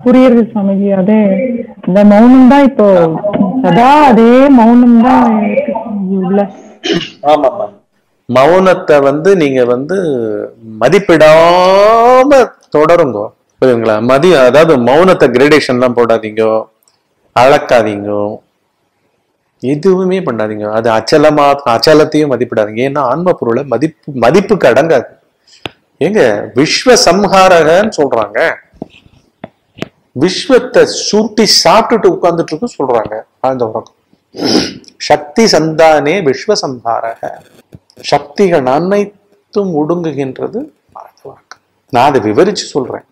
புரியுது சுவாமிஜி அதே இந்த மௌனம் தான் இப்போ சதா அதே மௌனம் தான் இருக்கு சுவாமிஜி உள்ள ஆமாம்மா மௌனத்தை வந்து நீங்க வந்து மதிப்பிடாம தொடருங்க புரியுங்களா மதி அதாவது மௌனத்தை கிரேடேஷன்லாம் போடாதீங்க அளக்காதீங்க எதுவுமே பண்ணாதீங்க அது அச்சலமா அச்சலத்தையும் மதிப்பிடாதீங்க ஏன்னா ஆன்ம பொருளை மதிப்பு மதிப்புக்கு அடங்காது ஏங்க விஸ்வ சம்ஹாரகன்னு சொல்றாங்க விஸ்வத்தை சுருட்டி சாப்பிட்டுட்டு உட்கார்ந்துட்டு இருக்கு சொல்றாங்க ஆழ்ந்த உறக்கம் சக்தி சந்தானே விஸ்வ சம்ஹாரக சக்திகள் அனைத்தும் ஒடுங்குகின்றது ஆழ்ந்த உறக்கம் நான் அதை விவரிச்சு சொல்றேன்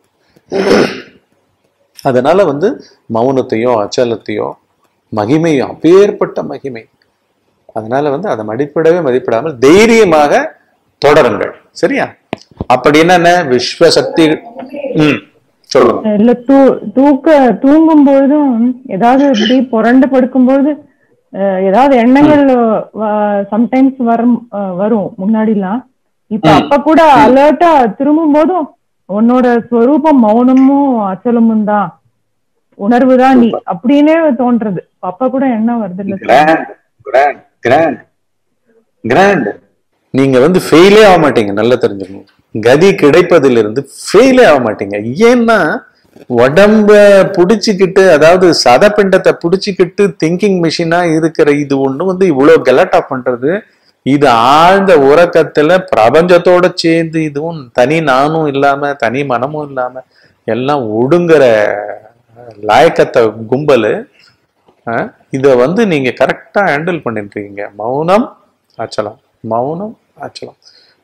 அதனால வந்து மௌனத்தையோ அச்சலத்தையோ மகிமையும் அப்பேற்பட்ட மகிமை அதனால வந்து அதை மதிப்பிடவே மதிப்பிடாமல் தைரியமாக தொடருங்கள் சரியா அப்படி என்னென்ன விஸ்வ சக்தி ம் சொல்லுங்க இல்ல தூ தூக்க தூங்கும் பொழுதும் ஏதாவது இப்படி புரண்டு படுக்கும்பொழுது அஹ், ஏதாவது எண்ணங்கள் சம்டைம்ஸ் வரும் அஹ், வரும் முன்னாடிலாம் இப்ப ம். அப்ப கூட அலர்ட்டா திரும்பும் போதும் உன்னோட ஸ்வரூபம் மௌனமும் அச்சலமும் தான் உணர்வு தான் நீ அப்படின்னே தோன்றது அப்ப கூட என்ன வருது இல்ல கிராண்ட் கிராண்ட் கிராண்ட் கிராண்ட் நீங்க வந்து ஃபெயிலே ஆக மாட்டீங்க நல்லா தெரிஞ்சுக்கணும் கதி கிடைப்பதிலிருந்து ஃபெயிலே ஆக மாட்டீங்க ஏன்னா உடம்ப புடிச்சுக்கிட்டு அதாவது சதப்பிண்டத்தை புடிச்சுக்கிட்டு திங்கிங் மிஷினா இருக்கிற இது ஒண்ணு வந்து இவ்வளவு கலாட்டா பண்றது இது ஆழ்ந்த உறக்கத்துல பிரபஞ்சத்தோட சேர்ந்து இதுவும் தனி நானும் இல்லாம தனி மனமும் இல்லாம எல்லாம் ஒடுங்குற லாயக்கத்தை கும்பலு அஹ், இத வந்து நீங்க கரெக்டா ஹேண்டில் பண்ணிட்டு இருக்கீங்க மௌனம் அச்சலம் மௌனம் அச்சலம்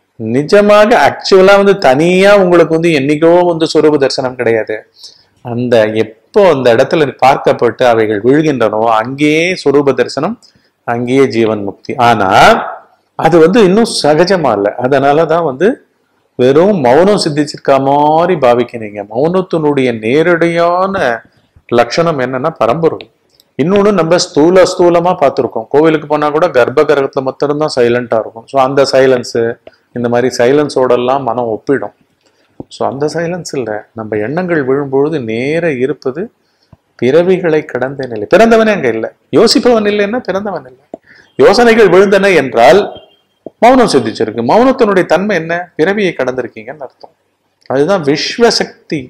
நிஜமாக ஆக்சுவலா வந்து தனியா உங்களுக்கு வந்து என்னைக்கோ வந்து சொரூப தரிசனம் கிடையாது அந்த எப்போ அந்த இடத்துல பார்க்கப்பட்டு அவைகள் விழுகின்றனோ அங்கேயே சொரூப தரிசனம் அங்கேயே ஜீவன் முக்தி ஆனா அது வந்து இன்னும் சகஜமா இல்லை அதனாலதான் வந்து வெறும் மௌனம் சித்திச்சிருக்க மாதிரி பாவிக்கிறீங்க மௌனத்தினுடைய நேரடியான லட்சணம் என்னன்னா பரம்பொருள் இன்னொன்னு நம்ம ஸ்தூல ஸ்தூலமா பார்த்துருக்கோம் கோவிலுக்கு போனா கூட கர்ப்ப கிரகத்துல மட்டும்தான் சைலண்டா இருக்கும் ஸோ அந்த சைலன்ஸு இந்த மாதிரி சைலன்ஸோட எல்லாம் மனம் ஒப்பிடும் ஸோ அந்த சைலன்ஸ் இல்லை நம்ம எண்ணங்கள் விழும்பொழுது நேர இருப்பது பிறவிகளை கடந்த நிலை பிறந்தவனே அங்க இல்லை யோசிப்பவன் இல்லைன்னா பிறந்தவன் இல்லை யோசனைகள் விழுந்தன என்றால் மௌனம் சித்திச்சிருக்கு மௌனத்தினுடைய தன்மை என்ன பிறவியை கடந்திருக்கீங்கன்னு அர்த்தம் அதுதான் விஸ்வசக்தி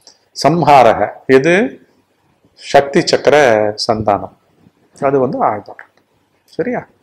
சம்ஹாரக எது சக்தி சக்கர சந்தானம் அது வந்து ஆழ்வார் சரியா